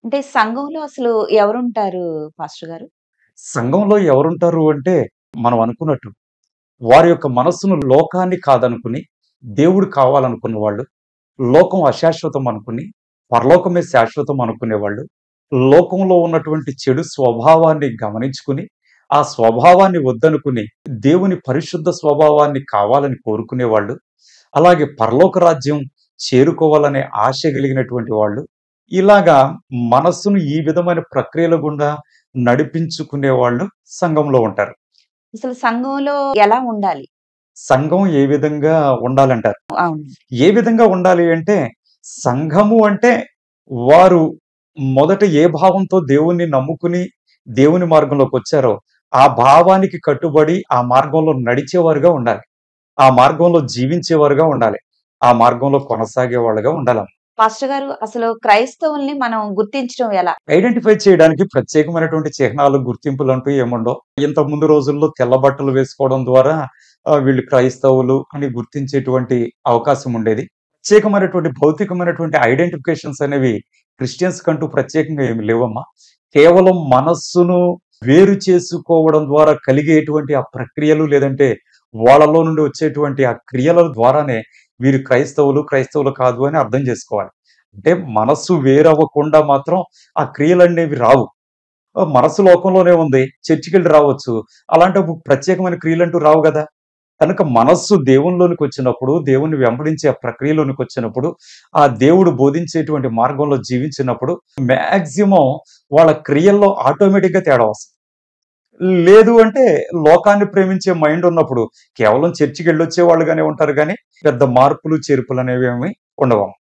అంటే సంఘంలో అసలు ఎవరుంటారు పాస్టర్ గారు? సంఘంలో ఎవరుంటారు అంటే, మనం అనుకున్నట్టు, వారి యొక్క మనస్సును లోకాన్ని కాదనుకుని, దేవుడు కావాలనుకున్న వాళ్ళు, లోకం అశాశ్వతం అనుకుని, పరలోకమే శాశ్వతం అనుకునేవాళ్ళు, లోకంలో ఉన్నటువంటి చెడు స్వభావాన్ని గమనించుకుని, ఆ స్వభావాన్ని వద్దనుకుని, దేవుని పరిశుద్ధ స్వభావాన్ని కావాలని కోరుకునేవాళ్ళు, అలాగే పరలోక రాజ్యం చేరుకోవాలనే ఆశ కలిగినటువంటి వాళ్ళు, ఇలాగా మనస్సును ఈ విధమైన ప్రక్రియల గుండా నడిపించుకునేవాళ్ళు సంఘంలో ఉంటారు. అసలు సంఘంలో ఎలా ఉండాలి? సంఘం ఏ విధంగా ఉండాలంటారు? అవును. ఏ విధంగా ఉండాలి అంటే, సంఘము అంటే వారు మొదట ఏ భావంతో దేవుణ్ణి నమ్ముకుని, దేవుని మార్గంలోకొచ్చారో, ఆ భావానికి కట్టుబడి ఆ మార్గంలో నడిచేవారుగా ఉండాలి. ఆ మార్గంలో జీవించేవారుగా ఉండాలి. ఆ మార్గంలో కొనసాగేవాళ్ళుగా ఉండాలమ్మ. పాస్టర్ గారు అసలు క్రైస్తవుల్ని మనం గుర్తించడం ఎలా? ఐడెంటిఫై చేయడానికి ప్రత్యేకమైనటువంటి చిహ్నాలు, గుర్తింపులంటూ ఏముండవు. ఇంతకు ముందు రోజుల్లో తెల్ల బట్టలు వేసుకోవడం ద్వారా ఆహ్, వీళ్ళు క్రైస్తవులు అని గుర్తించేటువంటి అవకాశం ఉండేది. ప్రత్యేకమైనటువంటి భౌతికమైనటువంటి ఐడెంటిఫికేషన్స్ అనేవి క్రిస్టియన్స్ కంటూ ప్రత్యేకంగా ఏమి లేవమ్మా. కేవలం మనస్సును వేరు చేసుకోవడం ద్వారా కలిగేటువంటి ఆ ప్రక్రియలు లేదంటే వాళ్ళలో నుండి వచ్చేటువంటి ఆ క్రియల ద్వారానే వీరు క్రైస్తవులు, క్రైస్తవులు కాదు అని అర్థం చేసుకోవాలి. అంటే మనస్సు వేరవ్వకుండా మాత్రం ఆ క్రియలనేవి రావు. ఆహ్, మనస్సు లోకంలోనే ఉంది. చర్చికెళ్ళి రావచ్చు. అలాంటప్పుడు ప్రత్యేకమైన క్రియలంటూ రావు గదా! కనుక మనస్సు దేవునిలోనికొచ్చినప్పుడు, దేవుణ్ణి వెంబడించే ఆ ప్రక్రియలోనికొచ్చినప్పుడు, ఆ దేవుడు బోధించేటువంటి మార్గంలో జీవించినప్పుడు మాక్సిమం వాళ్ళ క్రియల్లో ఆటోమేటిక్‌గా తేడా వస్తది. లేదు అంటే లోకాన్ని ప్రేమించే మైండ్ ఉన్నప్పుడు కేవలం చర్చికెళ్ళొచ్చే వాళ్ళుగానే ఉంటారు గానీ, పెద్ద మార్పులు, చేర్పులనేవేమి ఉండవమ్మ.